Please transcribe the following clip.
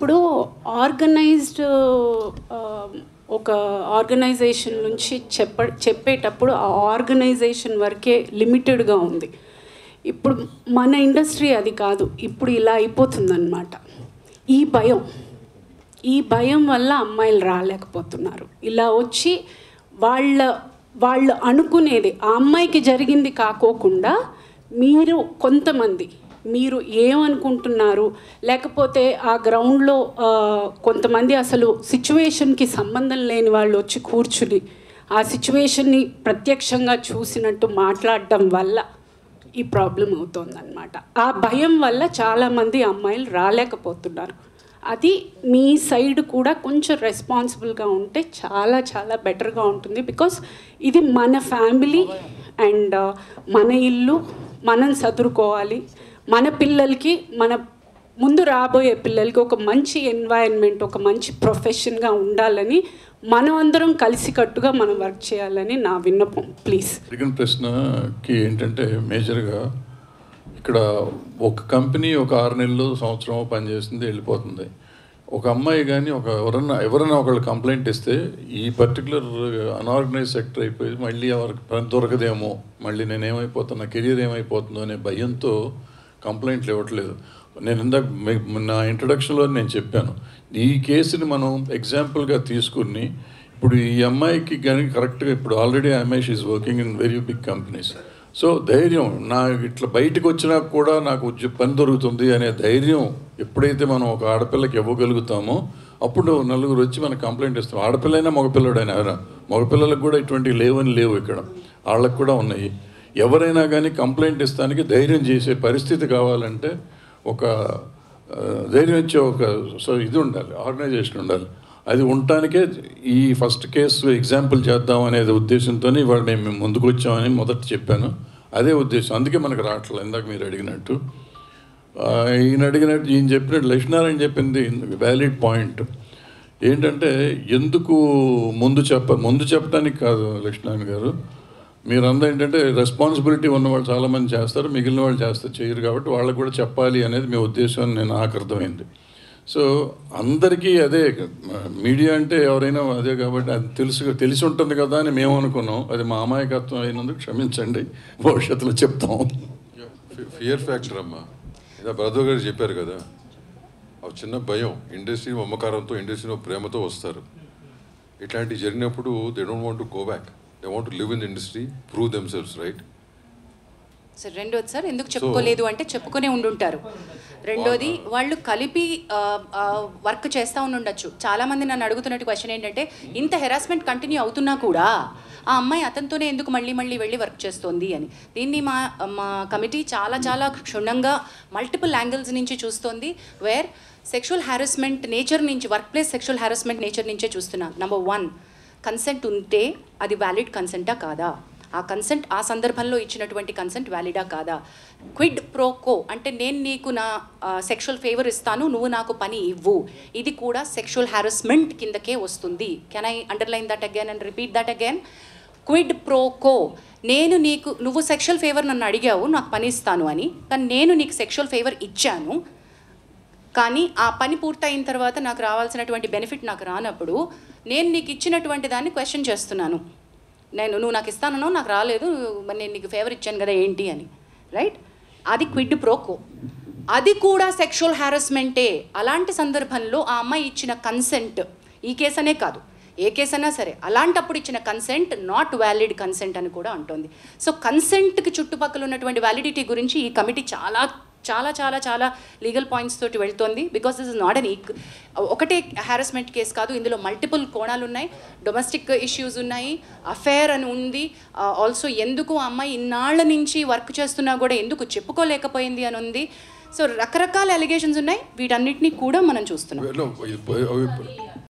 ఇప్పుడు ఆర్గనైజ్డ్ ఒక ఆర్గనైజేషన్ నుంచి చెప్ప చెప్పేటప్పుడు ఆ ఆర్గనైజేషన్ వరకే లిమిటెడ్గా ఉంది ఇప్పుడు మన ఇండస్ట్రీ అది కాదు ఇప్పుడు ఇలా అయిపోతుందన్నమాట ఈ భయం ఈ భయం వల్ల అమ్మాయిలు రాలేకపోతున్నారు ఇలా వచ్చి వాళ్ళ వాళ్ళు అనుకునేది ఆ అమ్మాయికి జరిగింది కాకోకుండా మీరు కొంతమంది మీరు ఏమనుకుంటున్నారు లేకపోతే ఆ గ్రౌండ్లో ఆ, కొంతమంది అసలు సిచ్యువేషన్కి సంబంధం లేని వాళ్ళు వచ్చి కూర్చుని ఆ సిచ్యువేషన్ని ప్రత్యక్షంగా చూసినట్టు మాట్లాడడం వల్ల ఈ ప్రాబ్లం అవుతుందన్నమాట ఆ భయం వల్ల చాలామంది అమ్మాయిలు రాలేకపోతున్నారు అది మీ సైడ్ కూడా కొంచెం రెస్పాన్సిబుల్గా ఉంటే చాలా చాలా బెటర్గా ఉంటుంది బికాస్ ఇది మన ఫ్యామిలీ అండ్ మన ఇల్లు మనం చదువుకోవాలి మన పిల్లలకి మన ముందు రాబోయే పిల్లలకి ఒక మంచి ఎన్వైరన్మెంట్ ఒక మంచి ప్రొఫెషన్గా ఉండాలని మనం అందరం కలిసికట్టుగా మనం వర్క్ చేయాలని నా విన్నపం ప్లీజ్ అడిగిన ప్రశ్నకి ఏంటంటే మేజర్గా ఇక్కడ ఒక కంపెనీ ఒక ఆరు నెలలు సంవత్సరం పనిచేస్తుంది వెళ్ళిపోతుంది ఒక అమ్మాయి కానీ ఒక ఎవరన్నా ఎవరైనా ఒకళ్ళు కంప్లైంట్ ఇస్తే ఈ పర్టికులర్ అన్ఆర్గనైజ్ సెక్టర్ అయిపోయి మళ్ళీ ఎవరికి పని దొరకదేమో మళ్ళీ నేను ఏమైపోతున్నా కెరీర్ ఏమైపోతుందో అనే భయంతో కంప్లైంట్లు ఇవ్వట్లేదు నేను ఇందాక మీ- నా ఇంట్రడక్షన్లో నేను చెప్పాను ఈ కేసుని మనం ఎగ్జాంపుల్గా తీసుకుని ఇప్పుడు ఈ అమ్మాయికి కానీ కరెక్ట్గా ఇప్పుడు ఆల్రెడీ అమ్మాయి she's working in very big companies so ధైర్యం నా ఇట్లా బయటకు వచ్చినా కూడా నాకు ఉద్య- పని దొరుకుతుంది అనే ధైర్యం ఎప్పుడైతే మనం ఒక ఆడపిల్లకి ఇవ్వగలుగుతామో అప్పుడు నలుగురు వచ్చి మనకు కంప్లైంట్ ఇస్తాం ఆడపిల్లైనా మగపిల్లడైనా ఎవరా మగపిల్లలకు కూడా ఇటువంటివి లేవని లేవు ఇక్కడ వాళ్ళకు కూడా ఉన్నాయి ఎవరైనా కానీ కంప్లైంట్ ఇస్తానికి ధైర్యం చేసే పరిస్థితి కావాలంటే ఒక ఆ, ధైర్యం ఇచ్చే ఒక సో ఇది ఉండాలి ఆర్గనైజేషన్ ఉండాలి అది ఉండటానికే ఈ ఫస్ట్ కేసు ఎగ్జాంపుల్ చేద్దాం అనేది ఉద్దేశంతో ఇవాళ నేను మేము ముందుకు వచ్చామని మొదట చెప్పాను అదే ఉద్దేశం అందుకే మనకు రావట్లేదు ఇందాక మీరు అడిగినట్టు ఆ, ఈయన అడిగినట్టు ఈయన చెప్పినట్టు లక్ష్మీనారాయణ చెప్పింది వ్యాలిడ్ పాయింట్ ఏంటంటే ఎందుకు ముందు చెప్ప ముందు చెప్పడానికి కాదు లక్ష్మీనారాయణ గారు మీరందరూ ఏంటంటే రెస్పాన్సిబిలిటీ ఉన్న వాళ్ళు చాలామంది చేస్తారు మిగిలిన వాళ్ళు చేస్తారు చేయరు కాబట్టి వాళ్ళకు కూడా చెప్పాలి అనేది మీ ఉద్దేశం అని నేను నాకు అర్థమైంది సో అందరికీ అదే మీడియా అంటే ఎవరైనా అదే కాబట్టి అది తెలుసు తెలిసి ఉంటుంది కదా అని మేము అనుకున్నాం అది మా అమాయకత్వం అయినందుకు క్షమించండి భవిష్యత్తులో చెప్తాం ఫియర్ ఫ్యాక్టర్ అమ్మా ఇలా బ్రదర్ గారు చెప్పారు కదా ఆ చిన్న భయం ఇండస్ట్రీ మమకారంతో ఇండస్ట్రీలో ప్రేమతో వస్తారు ఇట్లాంటివి జరిగినప్పుడు they don't want to go back they want live in industry prove themselves right sir రెండోది సార్ ఎందుకు చెప్పుకోలేదు అంటే చెప్పుకునే ఉండుంటారు రెండోది వాళ్ళు కలిపి వర్క్ చేస్తూ ఉండుండొచ్చు చాలామంది నన్ను అడుగుతున్నట్టు క్వశ్చన్ ఏంటంటే ఇంత హెరాస్మెంట్ కంటిన్యూ అవుతున్నా కూడా ఆ అమ్మాయి అతనితోనే ఎందుకు మళ్ళీ మళ్ళీ వెళ్ళి వర్క్ చేస్తోంది అని దీన్ని మా మా కమిటీ చాలా చాలా క్షుణ్ణంగా మల్టిపుల్ యాంగిల్స్ నుంచి చూస్తోంది వేర్ సెక్షువల్ హారాస్మెంట్ నేచర్ నుంచి work place sexual harassment nature నుంచే చూస్తున్నాం నెంబర్ వన్ కన్సెంట్ ఉంటే అది వ్యాలిడ్ కన్సెంటా కాదా ఆ కన్సెంట్ ఆ సందర్భంలో ఇచ్చినటువంటి కన్సెంట్ వ్యాలిడా కాదా క్విడ్ ప్రోకో అంటే నేను నీకు నా సెక్షువల్ ఫేవర్ ఇస్తాను నువ్వు నాకు పని ఇవ్వు ఇది కూడా సెక్షువల్ హారాస్మెంట్ కిందకే వస్తుంది can I underline that again and repeat that again quid pro quo నేను నీకు నువ్వు సెక్షువల్ ఫేవర్ నన్ను అడిగావు నాకు పని ఇస్తాను అని కానీ నేను నీకు సెక్షువల్ ఫేవర్ ఇచ్చాను కానీ ఆ పని పూర్తయిన తర్వాత నాకు రావాల్సినటువంటి బెనిఫిట్ నాకు రానప్పుడు నేను నీకు ఇచ్చినటువంటి దాన్ని క్వశ్చన్ చేస్తున్నాను నేను నువ్వు నాకు ఇస్తానో నాకు రాలేదు మరి నేను నీకు ఫేవర్ ఇచ్చాను కదా ఏంటి అని రైట్ అది క్విడ్ ప్రోకో అది కూడా సెక్షువల్ హారాస్మెంటే అలాంటి సందర్భంలో ఆ అమ్మాయి ఇచ్చిన కన్సెంట్ ఈ కేసు అనే కాదు ఏ కేసు అయినా సరే అలాంటప్పుడు ఇచ్చిన కన్సెంట్ నాట్ వ్యాలిడ్ కన్సెంట్ అని కూడా అంటోంది సో కన్సెంట్కి చుట్టుపక్కల ఉన్నటువంటి వ్యాలిడిటీ గురించి ఈ కమిటీ చాలా చాలా చాలా చాలా లీగల్ పాయింట్స్ తోటి వెళ్తోంది because this is not an ఈక్ ఒకటే హారాస్మెంట్ కేసు కాదు ఇందులో మల్టిపుల్ కోణాలు ఉన్నాయి డొమెస్టిక్ ఇష్యూస్ ఉన్నాయి అఫేర్ అని ఉంది ఆల్సో ఎందుకు ఆ అమ్మాయి ఇన్నాళ్ళ నుంచి వర్క్ చేస్తున్నా కూడా ఎందుకు చెప్పుకోలేకపోయింది అని ఉంది సో రకరకాల అలిగేషన్స్ ఉన్నాయి వీటన్నిటిని కూడా మనం చూస్తున్నాం No,